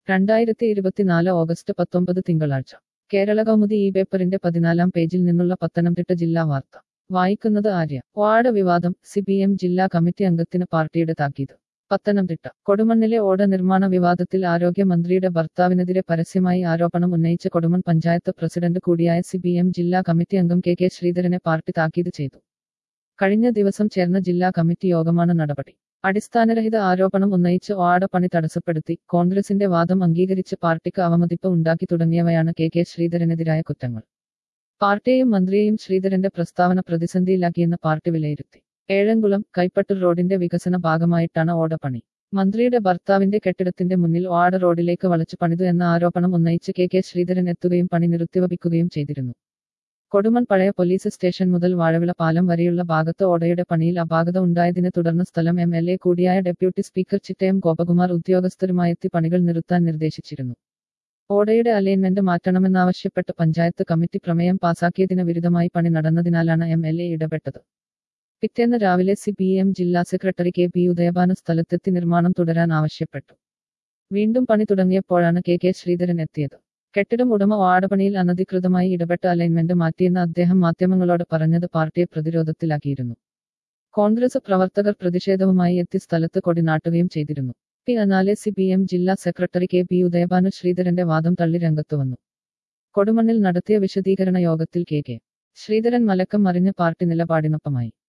രണ്ടായിരത്തി ഇരുപത്തിനാല് ഓഗസ്റ്റ് പത്തൊമ്പത് തിങ്കളാഴ്ച കേരള കൗമുദി ഈ പേപ്പറിന്റെ പതിനാലാം പേജിൽ നിന്നുള്ള പത്തനംതിട്ട ജില്ലാ വാർത്ത വായിക്കുന്നത് ആര്യ വാർഡ് വിവാദം സി പി എം ജില്ലാ കമ്മിറ്റി അംഗത്തിന് പാർട്ടിയുടെ താക്കീത് പത്തനംതിട്ട കൊടുമണ്ണിലെ ഓട നിർമ്മാണ വിവാദത്തിൽ ആരോഗ്യമന്ത്രിയുടെ ഭർത്താവിനെതിരെ പരസ്യമായി ആരോപണം ഉന്നയിച്ച കൊടുമൺ പഞ്ചായത്ത് പ്രസിഡന്റ് കൂടിയായ സി പി എം ജില്ലാ കമ്മിറ്റി അംഗം കെ കെ ശ്രീധരനെ പാർട്ടി താക്കീത് ചെയ്തു കഴിഞ്ഞ ദിവസം ചേർന്ന ജില്ലാ കമ്മിറ്റി യോഗമാണ് നടപടി അടിസ്ഥാനരഹിത ആരോപണം ഉന്നയിച്ച് ഓട പണി തടസ്സപ്പെടുത്തി കോൺഗ്രസിന്റെ വാദം അംഗീകരിച്ച് പാർട്ടിക്ക് അവമതിപ്പ് ഉണ്ടാക്കി തുടങ്ങിയവയാണ് കെ കെ ശ്രീധരനെതിരായ കുറ്റങ്ങൾ പാർട്ടിയെയും മന്ത്രിയെയും ശ്രീധരന്റെ പ്രസ്താവന പ്രതിസന്ധിയിലാക്കിയെന്ന് പാർട്ടി വിലയിരുത്തി ഏഴംകുളം കൈപ്പട്ടൂർ റോഡിന്റെ വികസന ഭാഗമായിട്ടാണ് ഓടപ്പണി മന്ത്രിയുടെ ഭർത്താവിന്റെ കെട്ടിടത്തിന്റെ മുന്നിൽ ഓട റോഡിലേക്ക് വളച്ചു പണിതു എന്ന ആരോപണം ഉന്നയിച്ച് കെ കെ ശ്രീധരൻ എത്തുകയും പണി നിർത്തിവപ്പിക്കുകയും ചെയ്തിരുന്നു കൊടുമൺ പഴയ പോലീസ് സ്റ്റേഷൻ മുതൽ വാഴവിള പാലം വരെയുള്ള ഭാഗത്ത് ഓടയുടെ പണിയിൽ അപാകത ഉണ്ടായതിനെ തുടർന്ന് സ്ഥലം എം എൽ എ കൂടിയായ ഡെപ്യൂട്ടി സ്പീക്കർ ചിറ്റയം ഗോപകുമാർ ഉദ്യോഗസ്ഥരുമായെത്തി പണികൾ നിർത്താൻ നിർദ്ദേശിച്ചിരുന്നു ഓടയുടെ അലൈൻമെന്റ് മാറ്റണമെന്നാവശ്യപ്പെട്ട് പഞ്ചായത്ത് കമ്മിറ്റി പ്രമേയം പാസാക്കിയതിന് വിരുദ്ധമായി പണി നടന്നതിനാലാണ് എം എൽ എ ഇടപെട്ടത് പിറ്റേന്ന് രാവിലെ സി പി എം ജില്ലാ സെക്രട്ടറി കെ പി ഉദയഭാന സ്ഥലത്തെത്തി നിർമ്മാണം തുടരാൻ ആവശ്യപ്പെട്ടു വീണ്ടും പണി തുടങ്ങിയപ്പോഴാണ് കെ കെ ശ്രീധരൻ എത്തിയത് കെട്ടിടം ഉടമ വാടപണിയിൽ അനധികൃതമായി ഇടപെട്ട് അലൈൻമെന്റ് മാറ്റിയെന്ന് അദ്ദേഹം മാധ്യമങ്ങളോട് പറഞ്ഞത് പാർട്ടിയെ പ്രതിരോധത്തിലാക്കിയിരുന്നു കോൺഗ്രസ് പ്രവർത്തകർ പ്രതിഷേധവുമായി എത്തി സ്ഥലത്ത് കൊടിനാട്ടുകയും ചെയ്തിരുന്നു പി അനാലെ സി പി എം ജില്ലാ സെക്രട്ടറി കെ പി ഉദയഭാനു ശ്രീധരന്റെ വാദം തള്ളി രംഗത്തു വന്നു കൊടുമണ്ണിൽ നടത്തിയ വിശദീകരണ യോഗത്തിൽ കെ കെ ശ്രീധരൻ മലക്കം മറിഞ്ഞ് പാർട്ടി നിലപാടിനൊപ്പമായി